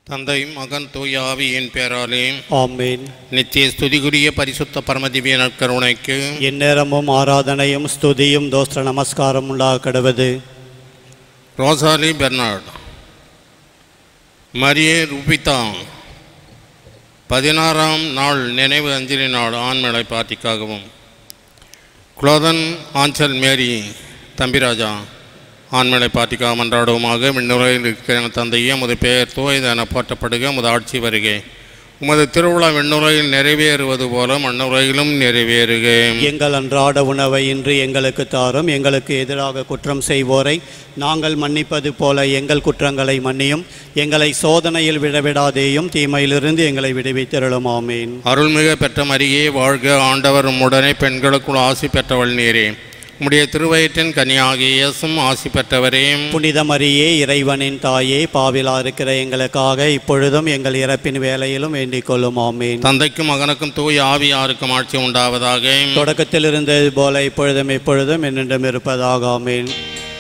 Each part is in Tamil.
தந்தை மகன் தூய ஆவியின் பேராலே ஆமேன் நித்திய ஸ்துதிக்குரிய பரிசுத்த பரமதிவிய நற்கருணைக்கு எந்நேரமும் ஆராதனையும் ஸ்துதியும் தோஸ்திர நமஸ்காரம் உண்டாக கடவது ரோசாலி பெர்னார்ட் மரியே ருபிதா பதினாறாம் நாள் நினைவு அஞ்சலி நாள் ஆண்மலை பார்ட்டிக்காகவும் குளோதன் ஆஞ்சல் மேரி தம்பிராஜா ஆண்மலை பார்ட்டிக்காக மன்றாடுவோமாக விண்ணுரையில் இருக்கிற தந்தையே உமது பெயர் தூயதென போற்றப்படுக உமது ஆட்சி வருக உமது திருவிழா விண்ணுரையில் நிறைவேறுவது போல மண்ணுரையிலும் நிறைவேறுக எங்கள் அன்றாட உணவை இன்று எங்களுக்கு தாரும் எங்களுக்கு எதிராக குற்றம் செய்வோரை நாங்கள் மன்னிப்பது போல எங்கள் குற்றங்களை மன்னியும் எங்களை சோதனையில் விடவிடாதேயும் தீமையிலிருந்து எங்களை விடுவித்திருளும் ஆமேன் அருள்மிக பெற்ற மரியே வாழ்க ஆண்டவர் உடனே பெண்களுக்குள் ஆசி பெற்றவள் நீரே உம்முடைய திருவயிற்றின் கனியாகிய இயேசும் ஆசி பெற்றவரே புனித மரியே இறைவனின் தாயே பாவிலா இருக்கிற எங்களுக்காக இப்பொழுதும் எங்கள் இறப்பின் வேலையிலும் வேண்டிக் கொள்ளும் ஆமேன் தந்தைக்கும் மகனுக்கும் தூய ஆவியாருக்கும் ஆட்சி உண்டாவதாக தொடக்கத்தில் இருந்தது போல இப்பொழுதும் எப்பொழுதும் என்னென்றும் இருப்பதாக ஆமேன்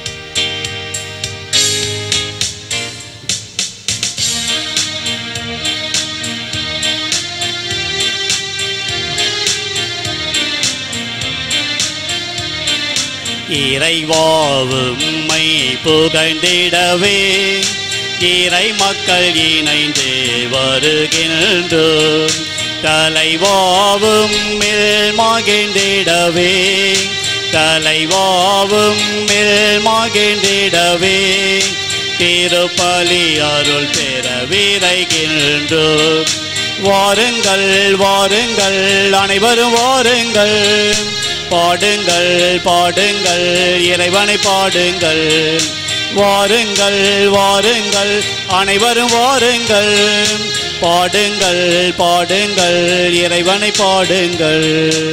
இறைவாவும்மை புகழ்ந்திடவே இறை மக்கள் இணைந்து வருகின்றோம் தலைவாவும் மேல் மகிழ்ந்திடவே தலைவாவும் மேல் மகிழ்ந்திடவே திருப்பலி அருள் பெற விரைகின்றோம் வாருங்கள் வாருங்கள் அனைவரும் வாருங்கள் பாடுங்கள் பாடுங்கள் இறைவனை பாடுங்கள் வாருங்கள் வாருங்கள் அனைவரும் வாருங்கள் பாடுங்கள் பாடுங்கள் இறைவனை பாடுங்கள்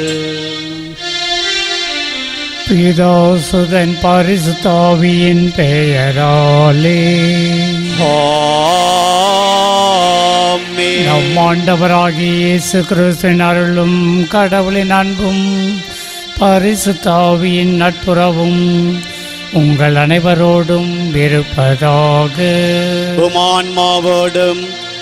பிதாசுதன் பரிசுத்தாவியின் பெயராலே ஆமென். நம் ஆண்டவராகிய இயேசு கிறிஸ்துவின் அருளும் கடவுளின் அன்பும் பரிசுத்தாவியின் நட்புறவும் உங்கள் அனைவரோடும் இருப்பதாக உமான்மாவோடும்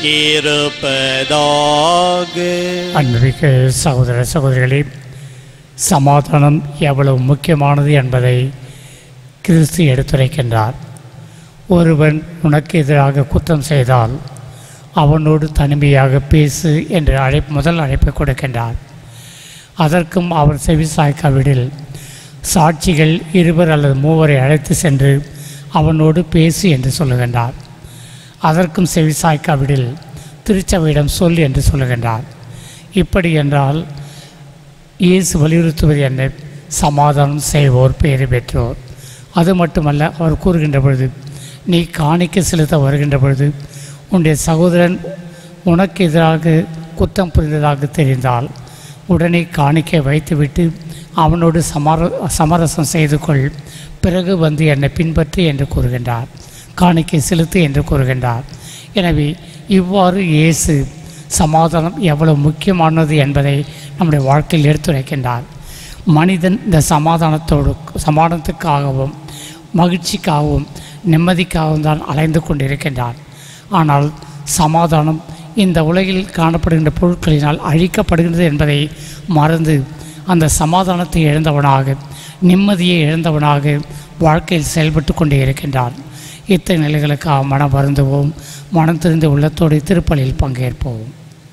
இருப்பதாக அன்பிற்கு சகோதர சகோதரிகளே சமாதானம் எவ்வளவு முக்கியமானது என்பதை கிறிஸ்து எடுத்துரைக்கின்றார் ஒருவன் உனக்கு எதிராக குற்றம் செய்தால் அவனோடு தனிமையாக பேசு என்று அழைப்பு முதல் அழைப்பை கொடுக்கின்றார் அதற்கும் அவர் செவிசாய்க்காவிடில் சாட்சிகள் இருவர் அல்லது மூவரை அழைத்து சென்று அவனோடு பேசு என்று சொல்லுகின்றார் அதற்கும் செவிசாய்க்காவிடில் திருச்சபையிடம் சொல் என்று சொல்லுகின்றார் இப்படி என்றால் இயேசு வலியுறுத்துவது என்ன சமாதானம் செய்வோர் பேறு பெற்றோர் அது மட்டுமல்ல அவர் கூறுகின்ற பொழுது நீ காணிக்க செலுத்த வருகின்ற பொழுது உன்னுடைய சகோதரன் உனக்கு எதிராக குற்றம் புரிந்ததாக தெரிந்தால் உடனே காணிக்கை வைத்துவிட்டு அவனோடு சமர சமரசம் செய்து கொள் பிறகு வந்து என்னை பின்பற்றி என்று கூறுகின்றார் காணிக்கை செலுத்து என்று கூறுகின்றார் எனவே இவ்வாறு இயேசு சமாதானம் எவ்வளவு முக்கியமானது என்பதை நம்முடைய வாழ்க்கையில் எடுத்துரைக்கின்றார் மனிதன் இந்த சமாதானத்தோடு சமாதானத்துக்காகவும் மகிழ்ச்சிக்காகவும் நிம்மதிக்காகவும் தான் அலைந்து கொண்டிருக்கின்றான் ஆனால் சமாதானம் இந்த உலகில் காணப்படுகின்ற பொருட்களினால் அழிக்கப்படுகின்றது என்பதை மறந்து அந்த சமாதானத்தை இழந்தவனாக நிம்மதியை இழந்தவனாக வாழ்க்கையில் செயல்பட்டு கொண்டே இருக்கின்றான் இத்தகைய நிலைகளுக்காக மனம் வருந்துவோம் மனம் திரிந்த உள்ளத்தோடு திருப்பலியில் பங்கேற்போம்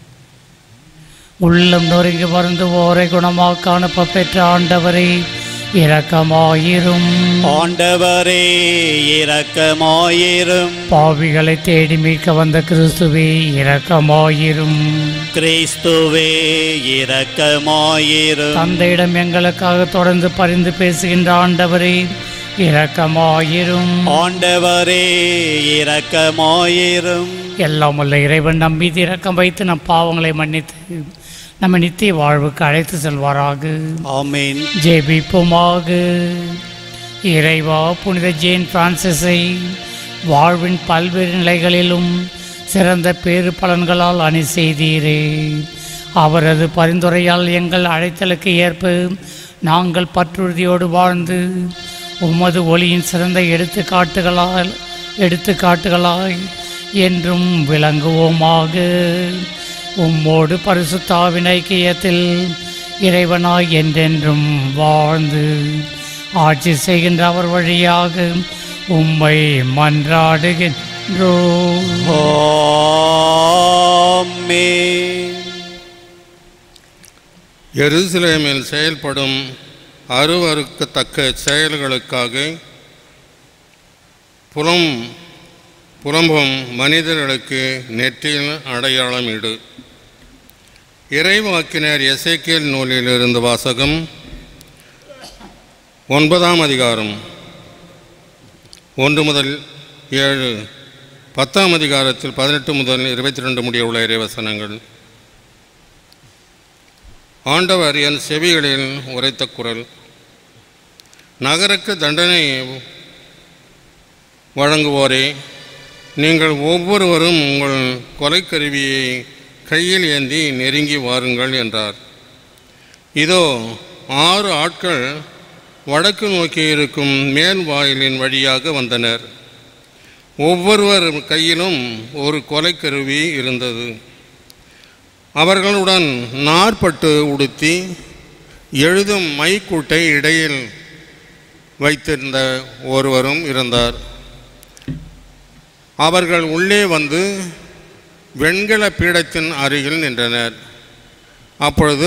உள்ளம் நொறுங்கி வருந்துவோரை குணமாக்க அனுப்ப பெற்ற ஆண்டவரை இரக்கமாயிரும் ஆண்டவரே இரக்கமாயிரும் பாவிகளை தேடி மீட்க வந்த கிறிஸ்துவே இரக்கமாயிரும் கிறிஸ்துவே இரக்கமாயிரும் தந்தையிடம் எங்களுக்காக தொடர்ந்து பரிந்து பேசுகின்ற ஆண்டவரே இரக்கமாயிரும் ஆண்டவரே இரக்கமாயிரும் எல்லாம் உள்ள இறைவன் நம் மீது இரக்கம் வைத்து நம் பாவங்களை மன்னித்து நம்ம நித்திய வாழ்வுக்கு அழைத்து செல்வாராக ஆமீன் ஜெபிப்போமாக இறைவா புனித ஜேன் பிரான்சிஸை வாழ்வின் பல்வேறு நிலைகளிலும் சிறந்த பேறு பலன்களால் அணி செய்தீரே அவரது பரிந்துரையால் எங்கள் அழைத்தலுக்கு ஏற்ப நாங்கள் பற்றுறுதியோடு வாழ்ந்து உமது ஒளியின் சிறந்த எடுத்துக்காட்டுகளால் எடுத்துக்காட்டுகளாய் என்றும் விளங்குவோமாக உம்மோடு பரிசுத்தாவின் ஐக்கியத்தில் இறைவனாய் என்றென்றும் வாழ்ந்து ஆட்சி செய்கின்ற அவர் வழியாக உம்மை மன்றாடுகின்றோம் ஆமென். எருசலேமில் செயல்படும் அருவருக்கத்தக்க செயல்களுக்காக புலம் புலம்பும் மனிதர்களுக்கு நெற்றியில் அடையாளமிடு இறைவாக்கினர் எசேக்கியேல் நூலிலிருந்து வாசகம் ஒன்பதாம் அதிகாரம் ஒன்று முதல் ஏழு பத்தாம் அதிகாரத்தில் பதினெட்டு முதல் இருபத்தி ரெண்டு முடிய உள்ள இறைவசனங்கள் ஆண்டவர் என் செவிகளில் உரைத்த குரல் நகருக்கு தண்டனை வழங்குவோரே நீங்கள் ஒவ்வொருவரும் உங்கள் கொலைக்கருவியை கையில் ஏந்தி நெருங்கி வாருங்கள் என்றார் இதோ ஆறு ஆட்கள் வடக்கு நோக்கி இருக்கும் மேல் வாயிலின் வழியாக வந்தனர் ஒவ்வொருவர் கையிலும் ஒரு கொலைக்கருவி இருந்தது அவர்களுடன் நாற்பட்டு உடுத்தி எழுதும் மைக்கூட்டை இடையில் வைத்திருந்த ஒருவரும் இருந்தார் அவர்கள் உள்ளே வந்து வெண்கல பீடத்தின் அருகில் நின்றனர் அப்பொழுது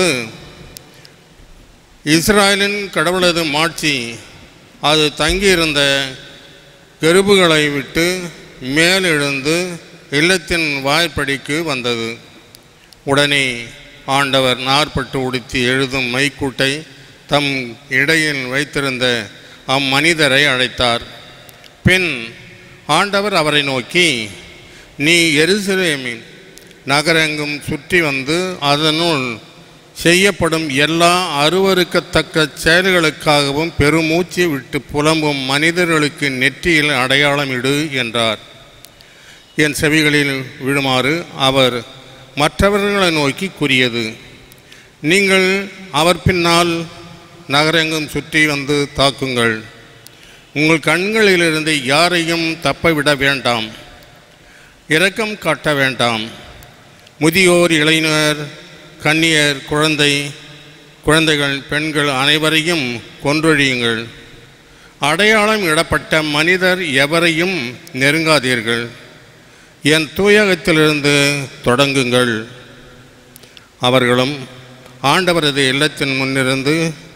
இஸ்ராயலின் கடவுளது மாட்சி அது தங்கியிருந்த கெருபுகளை விட்டு மேலெழுந்து இல்லத்தின் வாய்ப்படிக்கு வந்தது உடனே ஆண்டவர் நாற்பட்டு உடுத்தி எழுதும் மைக்கூட்டை தம் இடையில் வைத்திருந்த அம்மனிதரை அழைத்தார் பின் ஆண்டவர் அவரை நோக்கி நீ எருசலேமின் நகரெங்கும் சுற்றி வந்து அதனுள் செய்யப்படும் எல்லா அருவருக்கத்தக்க செயல்களுக்காகவும் பெருமூச்சு விட்டு புலம்பும் மனிதர்களுக்கு நெற்றியில் அடையாளமிடு என்றார் என் செவிகளில் விழுமாறு அவர் மற்றவர்களை நோக்கி கூறியது நீங்கள் அவர் பின்னால் நகரெங்கும் சுற்றி வந்து தாக்குங்கள் உங்கள் கண்களிலிருந்து யாரையும் தப்ப விட வேண்டாம் இரக்கம் காட்ட வேண்டாம் முதியோர் இளைஞர் கன்னியர் குழந்தை குழந்தைகள் பெண்கள் அனைவரையும் கொன்றொழியுங்கள் அடையாளம் இடப்பட்ட மனிதர் எவரையும் நெருங்காதீர்கள் என் தூயகத்திலிருந்து தொடங்குங்கள் அவர்களும் ஆண்டவரது இல்லத்தின் முன்னிருந்து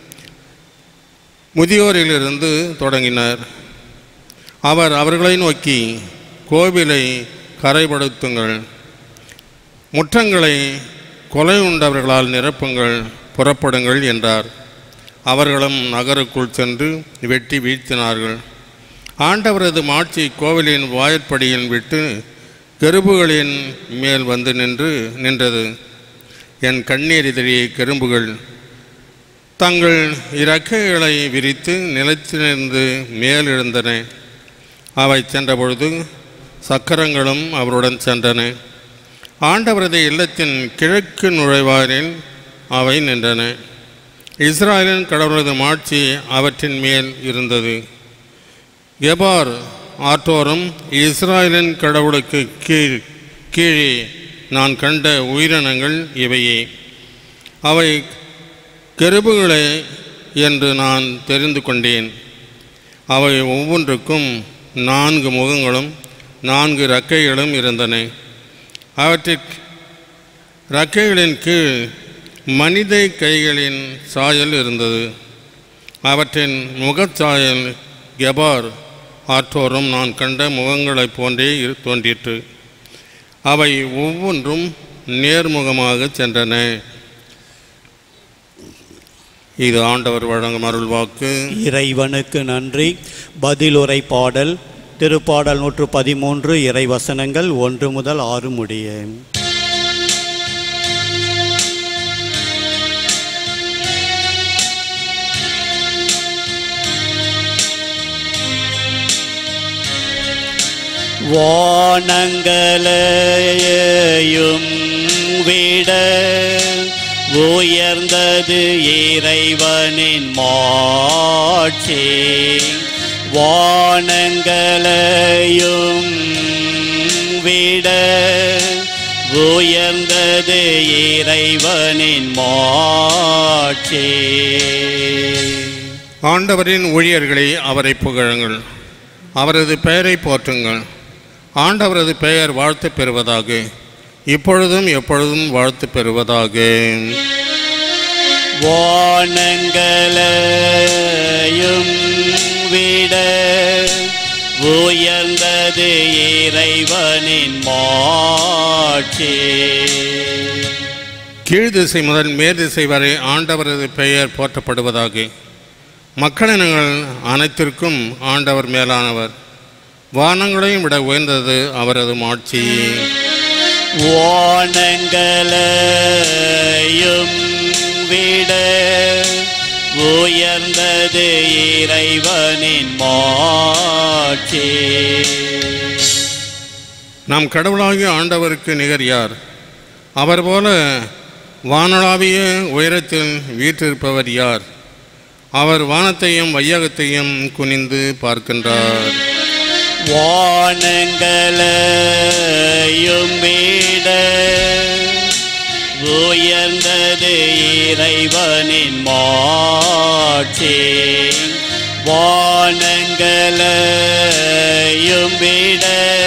முதியோரிலிருந்து தொடங்கினர் அவர் அவர்களை நோக்கி கோவிலை கரைப்படுத்துங்கள் முற்றங்களை கொலை உண்டவர்களால் நிரப்புங்கள் புறப்படுங்கள் என்றார் அவர்களும் நகருக்குள் சென்று வெட்டி வீழ்த்தினார்கள் ஆண்டவரது மாட்சி கோவிலின் வாயிற்படியில் விட்டு கெருபுகளின் மேல் வந்து நின்று நின்றது என் கண்ணீர் எதிரியை கெரும்புகள் தங்கள் இறக்கைகளை விரித்து நிலத்திலிருந்து மேலெழுந்தன அவை சென்றபொழுது சக்கரங்களும் அவருடன் சென்றன ஆண்டவரது இல்லத்தின் கிழக்கு நுழைவாரில் அவை நின்றன இஸ்ராயலின் கடவுளது மாட்சி அவற்றின் மேல் இருந்தது எபார் ஆற்றோரும் இஸ்ராயலின் கடவுளுக்கு கீழ் கீழே நான் கண்ட உயிரினங்கள் இவையே அவை கெருபுகளே என்று நான் தெரிந்து கொண்டேன் அவை ஒவ்வொன்றுக்கும் நான்கு முகங்களும் நான்கு இறக்கைகளும் இருந்தன அவற்றிற் இறக்கைகளின் கீழ் மனித கைகளின் சாயல் இருந்தது அவற்றின் முகச்சாயல் கெபார் ஆற்றோரும் நான் கண்ட முகங்களைப் போன்றே இரு தோன்றிற்று அவை ஒவ்வொன்றும் நேர்முகமாக சென்றன இது ஆண்டவர் வழங்கும் அருள்வாக்கு இறைவனுக்கு நன்றி பதிலுரை பாடல் திருப்பாடல் நூற்று பதிமூன்று இறைவசனங்கள் ஒன்று முதல் ஆறு முடிய வானங்களையும் விட உயர்ந்தது இறைவனின் மாட்சி வானங்களையும் விட உயர்ந்தது இறைவனின் மாட்சி ஆண்டவரின் ஊழியர்களே அவரை புகழுங்கள் அவரது பெயரை போற்றுங்கள் ஆண்டவரது பெயர் வாழ்த்து பெறுவதாக இப்பொழுதும் எப்பொழுதும் வாழ்த்து பெறுவதாக வானங்களையும் விட உயர்ந்தது இறைவனின் மாட்சி கீழ் திசை முதல் மேல் திசை வரை ஆண்டவரது பெயர் போற்றப்படுவதாக மக்களினங்கள் அனைத்திற்கும் ஆண்டவர் மேலானவர் வானங்களையும் விட உயர்ந்தது அவரது மாட்சி வானங்களையும் விட உயர்ந்தது இறைவனின் மாட்சி நம் கடவுளாகிய ஆண்டவருக்கு நிகர் யார் அவர் போல வானளாவிய உயரத்தில் வீற்றிருப்பவர் யார் அவர் வானத்தையும் வையகத்தையும் குனிந்து பார்க்கின்றார் வானங்களையும் விட உயர்ந்தது இறைவனின் மாட்சி வானங்களையும் விட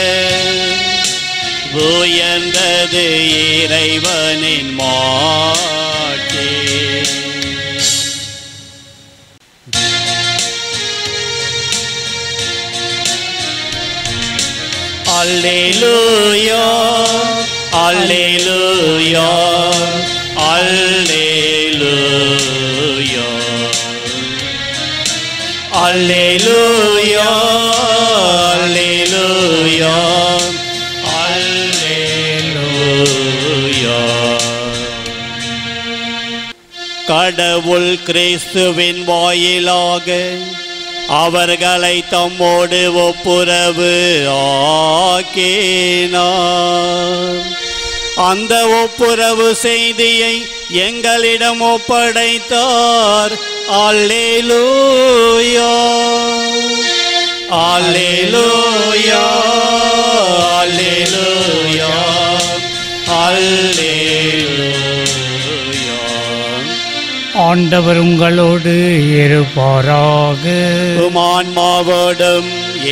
உயர்ந்தது இறைவனின் மாட்சி அல்லேலூயா அல்லேலூயா அல்லேலூயா அல்லேலூயா அல்லேலூயா அல்லேலூயா கடவுள் கிறிஸ்துவின் வாயிலாக அவர்களை தம்மோடு ஒப்புரவு ஆக்கினார் அந்த ஒப்புரவு செய்தியை எங்களிடம் ஒப்படைத்தார் அல்லேலூயா அல்லேலூயா அல்லேலூயா அல்லேலூயா ஆண்டவர் உங்களோடு இருப்பாராக உமான்மாவோடும்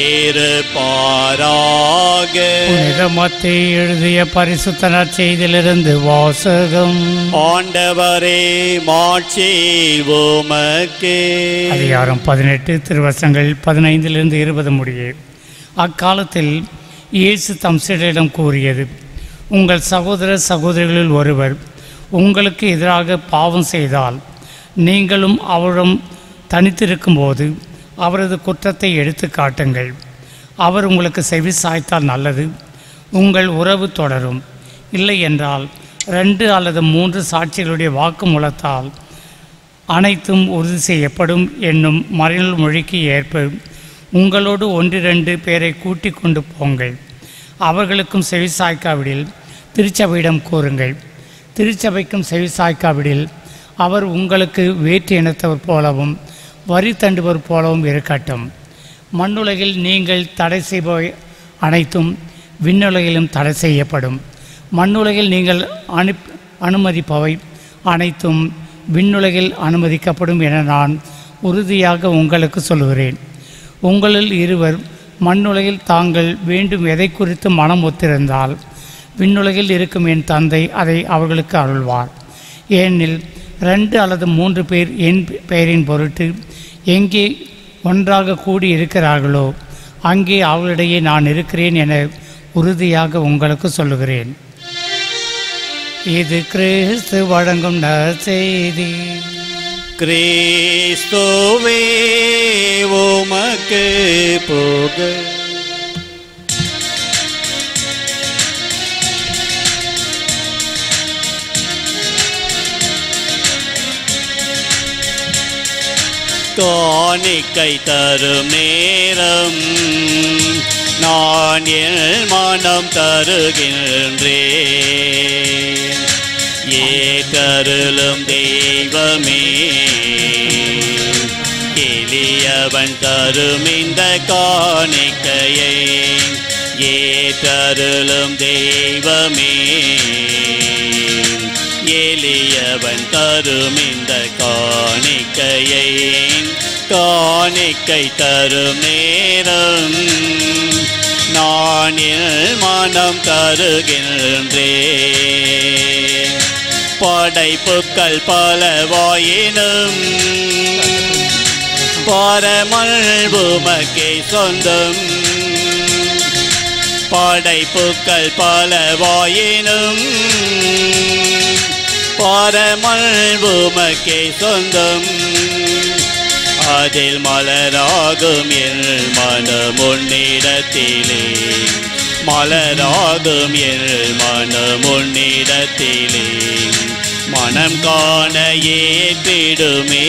ஏறுபாராக புனித மத்தேயு எழுதிய பரிசுத்த நற்செய்தியிலிருந்து வாசகம் ஆண்டவரே மாட்சி உமக்கே அதிகாரம் பதினெட்டு திருவசங்கள் பதினைந்திலிருந்து இருபது முடிய அக்காலத்தில் இயேசு தம் சீடரிடம் கூறியது உங்கள் சகோதர சகோதரிகளில் ஒருவர் உங்களுக்கு எதிராக பாவம் செய்தால் நீங்களும் அவரிடம் தனித்திருக்கும்போது அவரது குற்றத்தை எடுத்து காட்டுங்கள் அவர் உங்களுக்கு செவி சாய்த்தால் நல்லது உங்கள் உறவு தொடரும் இல்லை என்றால் ரெண்டு அல்லது மூன்று சாட்சிகளுடைய வாக்குமூலத்தால் அனைத்தும் உறுதி செய்யப்படும் என்னும் மறைநூல் மொழிக்கு ஏற்ப உங்களோடு ஒன்றிரண்டு பேரை கூட்டிக் கொண்டு போங்கள் அவர்களுக்கும் செவிசாய்க்காவிடில் திருச்சபையிடம் கூறுங்கள் திருச்சபைக்கும் செவிசாய்க்காவிடில் அவர் உங்களுக்கு வேற்று இனத்தவர் போலவும் வரி தண்டுவர் போலவும் இருக்கட்டும் மண்ணுலகில் நீங்கள் தடை செய்பவை அனைத்தும் விண்ணுலகிலும் தடை செய்யப்படும் மண்ணுலகில் நீங்கள் அனுப் அனுமதிப்பவை அனைத்தும் விண்ணுலகில் அனுமதிக்கப்படும் என நான் உறுதியாக உங்களுக்கு சொல்கிறேன் உங்களில் இருவர் மண்ணுலகில் தாங்கள் வேண்டும் எதை குறித்து மனம் ஒத்திருந்தால் விண்ணுலகில் இருக்கும் என் தந்தை அதை அவர்களுக்கு அருள்வார் ஏனெனில் ரெண்டு அல்லது மூன்று பேர் என் பெயரின் பொருட்டு எங்கே ஒன்றாக கூடி இருக்கிறார்களோ அங்கே அவர்களிடையே நான் இருக்கிறேன் என உறுதியாக உங்களுக்கு சொல்லுகிறேன் இது கிறிஸ்து வழங்கும் நற்செய்தி கிறிஸ்துவே உமக்கு போக காணிக்கை தரும் நேரம் நான் என் மனம் தருகின்றேன் ஏற்றருளும் தெய்வமே எளியவன் தரும் இந்த காணிக்கையை ஏற்றருளும் தெய்வமே எளியவன் தரும் இந்த காணிக்கையை காணிக்கை தரும் நேரம் நானில் மனம் தருகின்றேன் படைப்புக்கள் பலவாயினும் பரமல் உமக்கே சொந்தம் படைப்புக்கள் பலவாயினும் பரமல் உமக்கே சொந்தம் அதில் மலராகும் என் மனம் உன்னிடத்திலே மலராகும் என் மனம் உன்னிடத்திலே மனம் காண ஏற்றிடுமே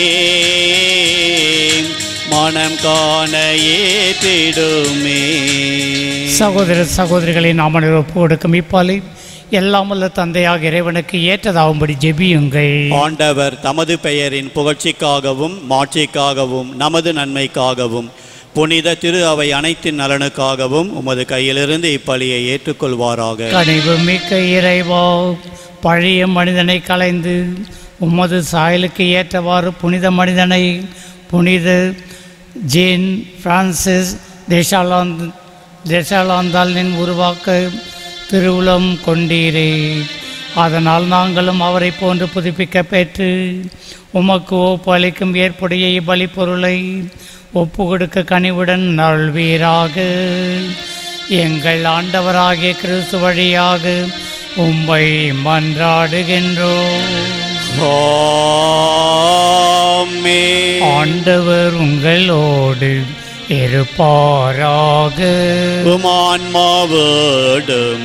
மனம் காண ஏற்றிடுமே சகோதர சகோதரிகளை நாம் ஒப்பு கொடுக்கும் இப்பாலை எல்லாம் வல்ல தந்தையாக இறைவனுக்கு ஏற்றதாகும்படி ஜெபியுங்கள் ஆண்டவர் தமது பெயரின் புகழ்ச்சிக்காகவும் மாட்சிக்காகவும் நமது நன்மைக்காகவும் புனித திரு அவை அனைத்தின் நலனுக்காகவும் உமது கையிலிருந்து இப்பலியை ஏற்றுக்கொள்வாராக கனிவு மிக்க இறைவா பழைய மனிதனை கலைந்து உமது சாயலுக்கு ஏற்றவாறு புனித மனிதனை புனித ஜேன் பிரான்சிஸ் தேசாலாந்த் தேசாலாந்தாலின் உருவாக்க திருவுளம் கொண்டீரே அதனால் நாங்களும் அவரை போன்று புதுப்பிக்க பெற்று உமக்கு ஒப்பளிக்கும் ஏற்புடைய இப்பலிப்பொருளை ஒப்பு கொடுக்க கனிவுடன் நல்வீராக எங்கள் ஆண்டவராகிய கிறிஸ்து வழியாக உம்மை மன்றாடுகின்றோம் ஆமென். ஆண்டவர் உங்களோடு இருப்பாராக உமான்மாவோடும்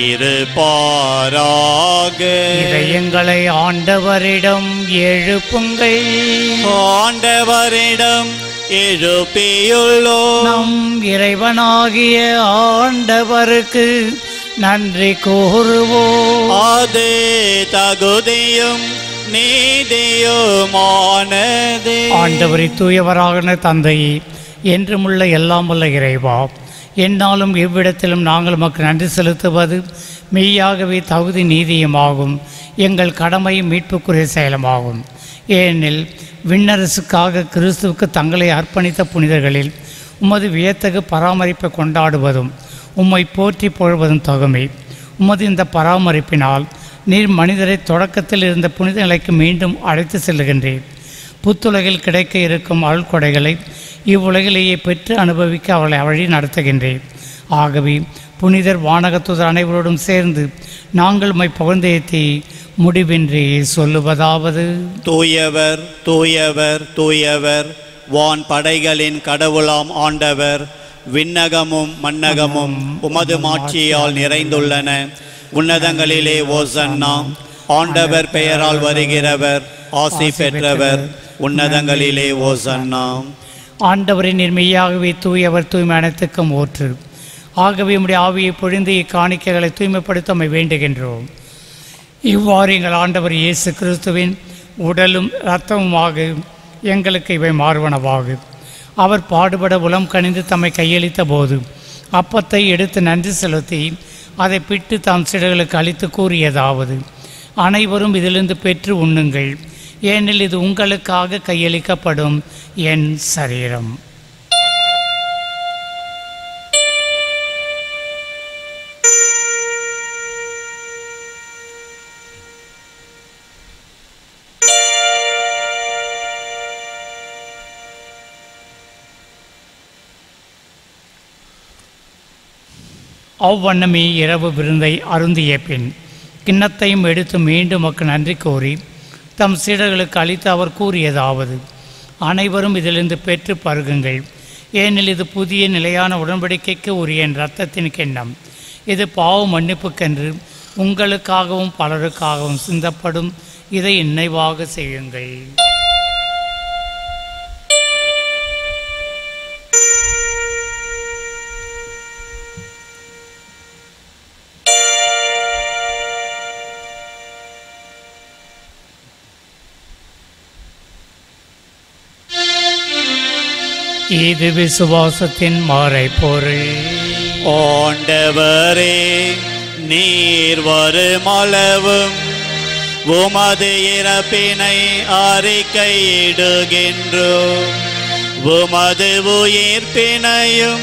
இருப்பாராக இதயங்களை ஆண்டவரிடம் எழுப்புங்கள் ஆண்டவரிடம் எழுப்பியுள்ளோ நம் இறைவனாகிய ஆண்டவருக்கு நன்றி கூறுவோம் அது தகுதியும் நீதியுமானதே ஆண்டவரை தூயவரான தந்தையே என்றுமுள்ள எல்லாம் உள்ள இறைவா என்னாலும் எவ்விடத்திலும் நாங்கள் உமக்கு நன்றி செலுத்துவது மெய்யாகவே தகுதி நீதியுமாகும் எங்கள் கடமை மீட்புக்குரிய செயலமாகும் ஏனெனில் விண்ணரசுக்காக கிறிஸ்துவுக்கு தங்களை அர்ப்பணித்த புனிதர்களில் உமது வியத்தகு பராமரிப்பை கொண்டாடுவதும் உம்மை போற்றி புகழ்வதும் தகுமை உமது இந்த பராமரிப்பினால் நீர் மனிதரை தொடக்கத்தில் இருந்த புனித நிலைக்கு மீண்டும் அழைத்து செல்லுகின்றேன் புத்துலகில் கிடைக்க இருக்கும் அருள்கொடைகளை இவ்வுலகிலேயே பெற்று அனுபவிக்க அவளை வழி நடத்துகின்றேன் ஆகவே புனிதர் வானகத்துதர் அனைவரோடும் சேர்ந்து நாங்கள் உம்மை புகழ்ந்தேத்தி முடிவின்றி சொல்லுவதாவது தூயவர் தூயவர் தூயவர் வான் படைகளின் கடவுளாம் ஆண்டவர் விண்ணகமும் மன்னகமும் உமது மாட்சியால் நிறைந்துள்ளன உன்னதங்களிலே ஓசன்னா ஆண்டவர் பெயரால் வருகிறவர் ஆசி பெற்றவர் உன்னதங்களிலே ஓசன்னா ஆண்டவரின் மெய்யாகவே தூயவர் தூய்மை அனைத்துக்கும் ஊற்று ஆகவே உம்முடைய ஆவியை பொழிந்து இக்காணிக்கைகளை தூய்மைப்படுத்த உம்மை வேண்டுகின்றோம் இவ்வாறு எங்கள் ஆண்டவர் இயேசு கிறிஸ்துவின் உடலும் இரத்தமுமாக எங்களுக்கு இவை மாறுவனவாகு அவர் பாடுபட உளம் கனிந்து தம்மை கையளித்த போது அப்பத்தை எடுத்து நன்றி செலுத்தி அதை பிட்டு தாம் சிடர்களுக்கு அளித்து கூறியதாவது அனைவரும் இதிலிருந்து பெற்று உண்ணுங்கள் ஏனெனில் இது உங்களுக்காக கையளிக்கப்படும் என் சரீரம் அவ்வண்ணமே இரவு விருந்தை அருந்திய பின் கிண்ணத்தையும் எடுத்து மீண்டும் மக்கு நன்றி கூறி தம் சீடர்களுக்கு அளித்து அவர் கூறியதாவது அனைவரும் இதிலிருந்து பெற்று பருகுங்கள் ஏனெனில் இது புதிய நிலையான உடன்படிக்கைக்கு உரிய என் இரத்தத்தின் கிண்ணம் இது பாவ மன்னிப்புக்கென்று உங்களுக்காகவும் பலருக்காகவும் சிந்தப்படும் இதை நினைவாக செய்யுங்கள் இது விசுவாசத்தின் மாறை பொருள் ஆண்டவரே நீர் வருமளவும் உமது இறப்பினை அறிக்கையிடுகின்றோ உமது உயிர்ப்பினையும்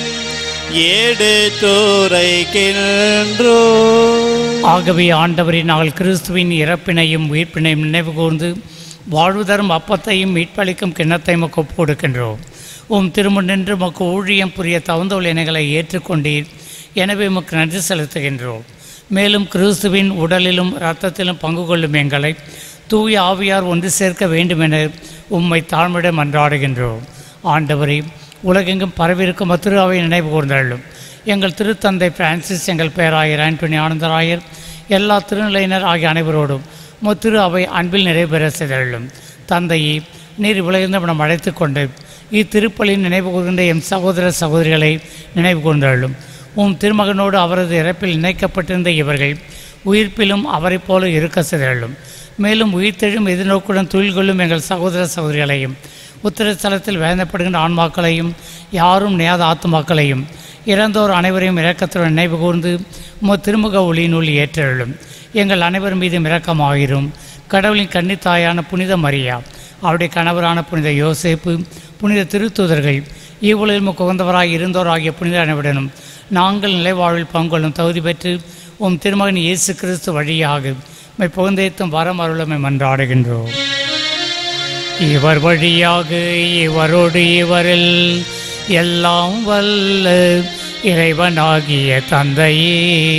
எடுத்துரைக்கின்றோ ஆகவே ஆண்டவரே நாங்கள் கிறிஸ்துவின் இறப்பினையும் உயிர்ப்பினையும் நினைவு கூர்ந்து வாழ்வு தரும் அப்பத்தையும் மீட்பளிக்கும் கிண்ணத்தையும் உமக்கு ஒப்புக் கொடுக்கின்றோம் உம் திரும்ப நின்று உமக்கு ஊழியம் புரிய தகுந்தோல் இணைகளை ஏற்றுக்கொண்டீர் எனவே உமக்கு நன்றி செலுத்துகின்றோம் மேலும் கிறிஸ்துவின் உடலிலும் இரத்தத்திலும் பங்கு கொள்ளும் எங்களை தூய ஆவியார் ஒன்று சேர்க்க வேண்டுமென உம்மை தாழ்மையிடம் மன்றாடுகின்றோம் ஆண்டவரே உலகெங்கும் பரவியிருக்கும் மத்துருவை நினைவு கூர்ந்தள்ளும் எங்கள் திருத்தந்தை பிரான்சிஸ் எங்கள் பேராயர் ஆண்டனி ஆனந்தராயர் எல்லா திருநிலையினர் ஆகிய அனைவரோடும் முத்திரு அவை அன்பில் நிறைவேற செய்தள்ளும் தந்தையே நீர் விளைந்த மனம் அழைத்து கொண்டு இத்திருப்பலின் நினைவு கூர்கின்ற எம் சகோதர சகோதரிகளை நினைவு கூர்ந்தள்ளும் உம் திருமகனோடு அவரது இறப்பில் இணைக்கப்பட்டிருந்த இவர்கள் உயிர்ப்பிலும் அவரைப் போல இருக்க செய்தள்ளும் மேலும் உயிர்த்தெழும் எதிர்நோக்குடன் தொழில் கொள்ளும் எங்கள் சகோதர சகோதரிகளையும் உத்தரஸ்தலத்தில் வேதனைப்படுகின்ற ஆன்மாக்களையும் யாரும் நேத ஆத்துமாக்களையும் இறந்தோர் அனைவரையும் இரக்கத்துடன் நினைவு கூர்ந்து உமது திருமுக ஒளியினுள் ஏற்றெழும் எங்கள் அனைவர் மீதும் இரக்கமாயிரும் கடவுளின் கன்னித்தாயான புனித மரியா அவருடைய கணவரான புனித யோசேப்பு புனித திருத்தூதர்கள் இவ்வுலகில் உகந்தவராய் இருந்தோர் ஆகிய புனித அனைவருடனும் நாங்கள் நிலைவாழ்வில் பங்கொள்ளும் தகுதி பெற்று உம் திருமகன் இயேசு கிறிஸ்து வழியாக மை புகழ்ந்தேத்தும் வரம் அருளமை மன்றாடுகின்றோம் இவர் வழியாக இவரோடு இவரில் எல்லாம் வல்ல இறைவனாகிய தந்தையே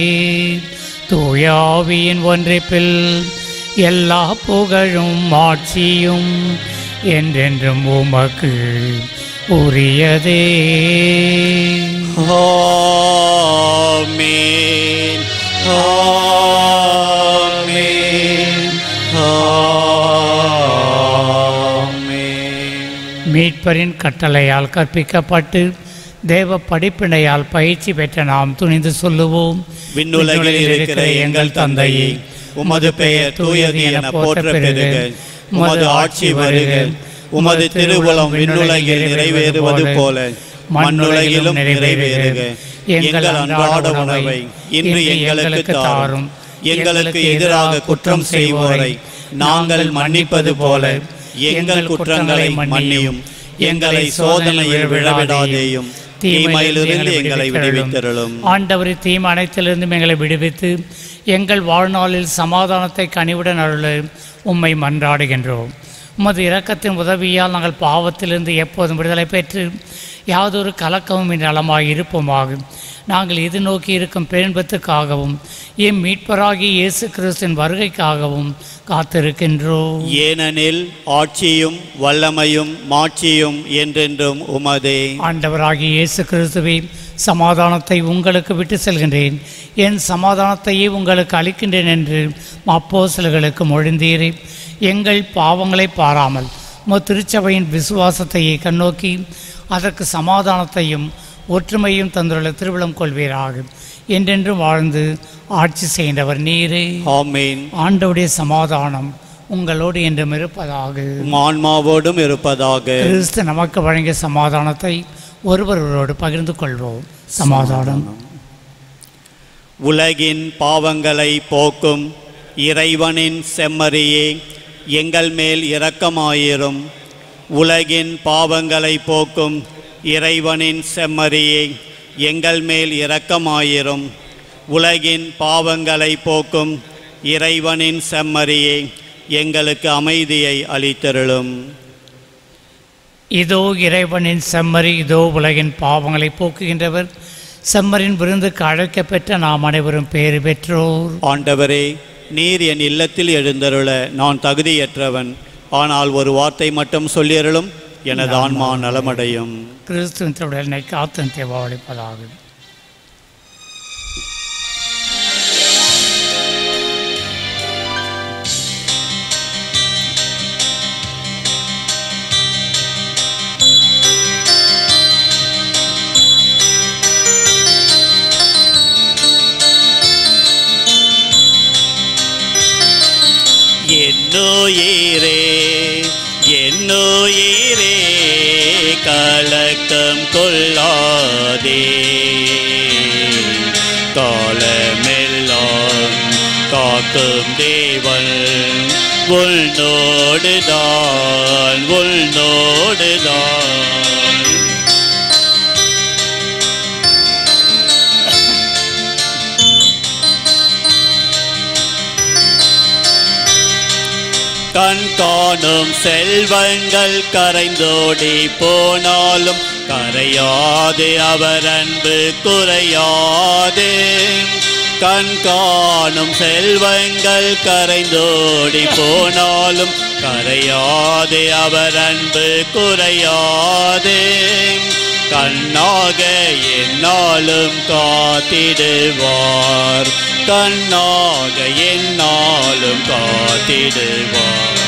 தூயாவியின் ஒன்றிப்பில் எல்லா புகழும் ஆட்சியும் என்றென்றும் உமக்கு உரியதே ஆமென் ஆமென் ஆமென் மீட்பரின் கட்டளையால் கற்பிக்கப்பட்டு தேவ படிப்பினையால் பயிற்சி பெற்ற நாம் துணிந்து சொல்லுவோம் விண்ணுலகில் இருக்கிற எங்கள் தந்தையே உமது பெயர் தூயது என போற்ற பெறுக உமது ஆட்சி வருக உமது திருவுளம் விண்ணுலகில் நிறைவேறுவது போல மண்ணுலகிலும் நிறைவேறுக எங்கள் அன்றாட உணவை இன்று எங்களுக்கு தாரும் எங்களுக்கு எதிராக குற்றம் செய்வோரை நாங்கள் மன்னிப்பது போல எங்கள் குற்றங்களை மன்னியும் எங்களை சோதனையில் விழவிடாதேயும் தீமையிலிருந்து எங்களை விடுவித்தருளும் ஆண்டவர் தீமை அனைத்திலிருந்தும் எங்களை விடுவித்து எங்கள் வாழ்நாளில் சமாதானத்தை கனிவுடன் அருள உம்மை மன்றாடுகின்றோம் உமது இரக்கத்தின் உதவியால் நாங்கள் பாவத்திலிருந்து எப்போதும் விடுதலை பெற்று யாதொரு கலக்கமும் இன்று நலமாய் இருப்போமாக நாங்கள் எதிர்நோக்கி இருக்கும் பேன்பத்துக்காகவும் எம் மீட்பராகிய இயேசு கிறிஸ்துவின் வருகைக்காகவும் காத்திருக்கின்றோம் ஏனெனில் ஆட்சியும் வல்லமையும் மாட்சியும் என்றென்றும் உமதே ஆண்டவராகிய இயேசு கிறிஸ்துவே சமாதானத்தை உங்களுக்கு விட்டு செல்கின்றேன் என் சமாதானத்தையே உங்களுக்கு அளிக்கின்றேன் என்று அப்போஸ்தலர்களுக்கு மொழிந்தீரே எங்கள் பாவங்களை பாராமல் உமது திருச்சபையின் விசுவாசத்தையே கண்ணோக்கி அதற்கு சமாதானத்தையும் ஒற்றுமையும் தந்துள்ள திருவிழம் கொள்வீராக என்றென்றும் வாழ்ந்து ஆட்சி செய்கின்றவர் நீரே ஆமேன் ஆண்டவுடைய சமாதானம் உங்களோடு என்றும் இருப்பதாக உம் ஆன்மாவோடும் இருப்பதாக கிறிஸ்து நமக்கு வழங்கிய சமாதானத்தை ஒருவரோடு பகிர்ந்து கொள்வோம் சமாதானம் உலகின் பாவங்களை போக்கும் இறைவனின் செம்மறியே எங்கள் மேல் இரக்கமாயிரும் உலகின் பாவங்களை போக்கும் இறைவனின் செம்மறியே எங்கள் மேல் இரக்கமாயிரும் உலகின் பாவங்களை போக்கும் இறைவனின் செம்மறியே எங்களுக்கு அமைதியை அளித்தருளும் இதோ இறைவனின் செம்மறி இதோ உலகின் பாவங்களை போக்குகின்றவர் செம்மரின் விருந்துக்கு அழைக்கப் பெற்ற நாம் அனைவரும் பேறு பெற்றோர் ஆண்டவரே நீர் என் இல்லத்தில் எழுந்தருள நான் தகுதியற்றவன் ஆனால் ஒரு வார்த்தை மட்டும் சொல்லியருளும் எனது ஆன்மா நலமடையும் கிறிஸ்துவின் திருடலை காத்து தேவாவளிப்பதாக என்னுயிரே என்னுயிரே கலக்கம் கொள்ளாதே காலமெல்லாம் காக்கும் தேவன் உள்நோடுதான் உள்நோடுதான் கண் காணும் செல்வங்கள் கரைந்தோடி போனாலும் கரையாது அவர் அன்பு குறையாது கண் காணும் செல்வங்கள் கரைந்தோடி போனாலும் கரையாது அவர் அன்பு குறையாது கண்ணாக என்னாலும் காத்திடுவார் கண்ணாக என்னாலும் காத்திடுவார்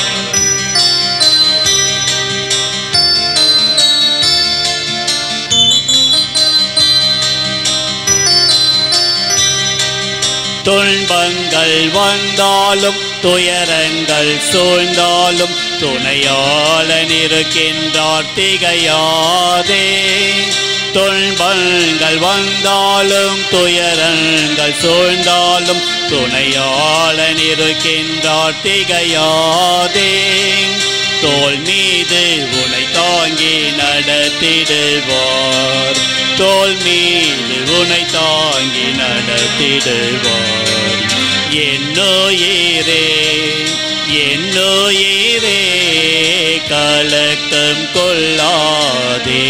துன்பங்கள் வந்தாலும் துயரங்கள் சூழ்ந்தாலும் துணையாளன் இருக்கின்றார் திகையாதே துன்பங்கள் வந்தாலும் துயரங்கள் சூழ்ந்தாலும் துணையாளன் இருக்கின்றார் திகையாதே தோல் மீது உனை தாங்கி நடத்திடுவார் தோல் மீது உனை தாங்கி நடத்திடுவார் என்னோயிரே என்னோயிரே கலக்கம் கொள்ளாதே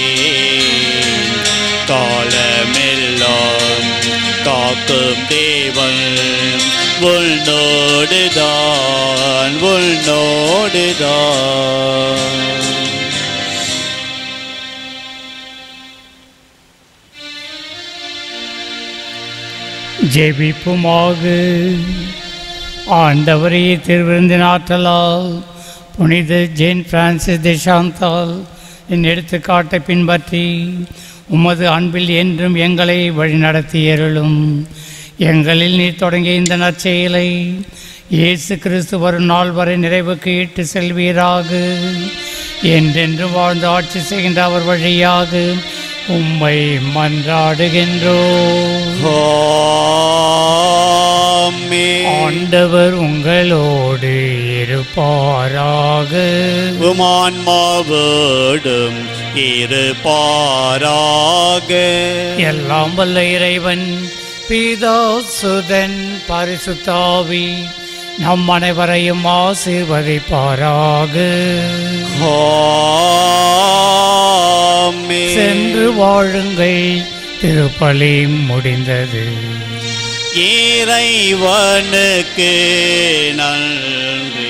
காலமெல்லாம் காக்கும் தேவன் உள்நோடுதான் உள்நோடுதான் ஜெபிப்புமாக ஆண்டவரே திருவிருந்தின் ஆற்றலால் புனித ஜேன் பிரான்சிஸ் தேசாந்தால் என் எடுத்துக்காட்டை பின்பற்றி உமது அன்பில் என்றும் எங்களை வழிநடத்தியருளும் எங்களில் நீர் தொடங்கிய இந்த நற்செயலை இயேசு கிறிஸ்து வரும் நாள் வரை நிறைவுக்கு இட்டு செல்வீராக என்றென்று வாழ்ந்து ஆட்சி செய்கின்ற அவர் வழியாக உம்மை மன்றாடுகின்றோம் ஆமென். ஆண்டவர் உங்களோடு இருப்பாராக உமான்மாவோடும் இருப்பாராக எல்லாம் வல்ல இறைவன் பிதா சுதன் பரிசுத்தாவி நம் அனைவரையும் ஆசீர்வதிப்பாராக ஆமென். சென்று வாழுங்கள் திருப்பலி முடிந்தது இறைவனுக்கு நன்றி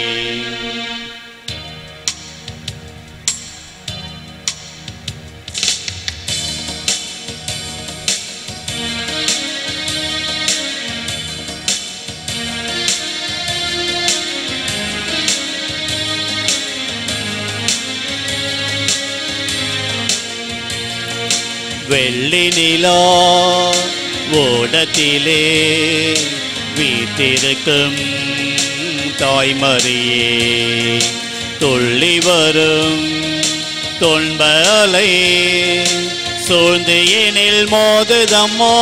வெள்ளி நிலா ஓடத்திலே வீட்டிருக்கும் தாய்மரியே துள்ளி வரும் தொன்பலை சூழ்ந்து எனில் மோதுதம்மா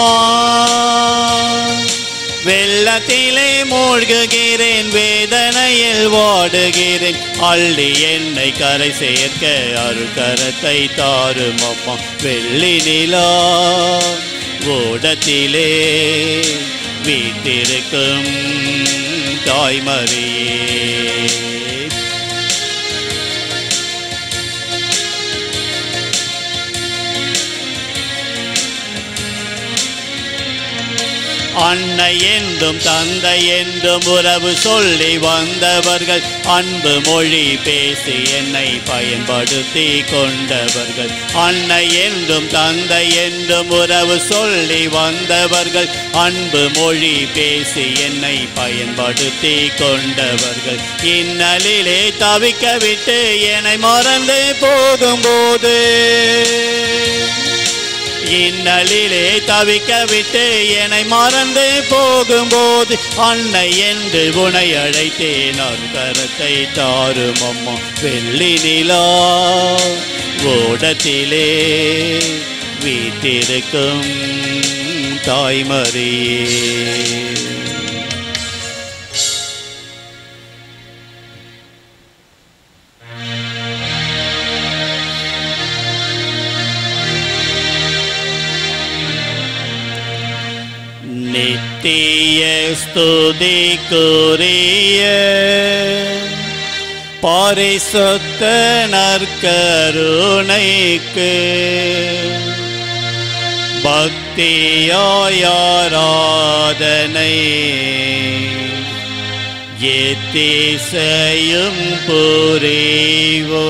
வெள்ளத்திலே மூழ்குகிறேன் வேதனையில் வாடுகிறேன் அள்ளி என்னை கரை சேர்க்க அருள் கரத்தை தாரும் அம்மா வெள்ளி நிலா ஓடத்திலே வீட்டிருக்கும் தாய்மரியே அன்னை என்றும் தந்தை என்றும் உறவு சொல்லி வந்தவர்கள் அன்பு மொழி பேசி என்னை பயன்படுத்தி கொண்டவர்கள் அன்னை என்றும் தந்தை என்றும் உறவு சொல்லி வந்தவர்கள் அன்பு மொழி பேசி என்னை பயன்படுத்தி கொண்டவர்கள் இன்னலிலே தவிக்க விட்டு என்னை மறந்து போகும்போது இன்னலிலே தவிக்க விட்டு என்னை மறந்து போகும்போது அன்னை என்று உனை அழைத்தேன் ஒரு கரத்தை தாரும் அம்மா வெள்ளி நிலா ஓடத்திலே வீட்டிருக்கும் தாய்மரியே நித்திய ஸ்துதிக்குரிய பாரிசுத்த நற்கருணைக்கு பக்தியாயாராதனை எத்திசையும் புரிவோ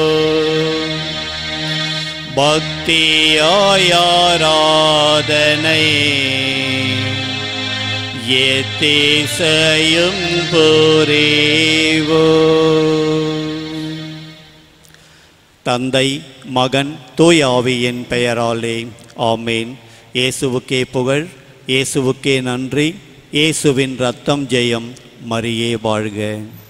பக்தியாயாராதனை எத்திசையும் புரிவோ தந்தை மகன் தூய் ஆவியின் பெயராலே ஆமேன் இயேசுவுக்கே புகழ் இயேசுவுக்கே நன்றி இயேசுவின் ரத்தம் ஜெயம் மரியே வாழ்க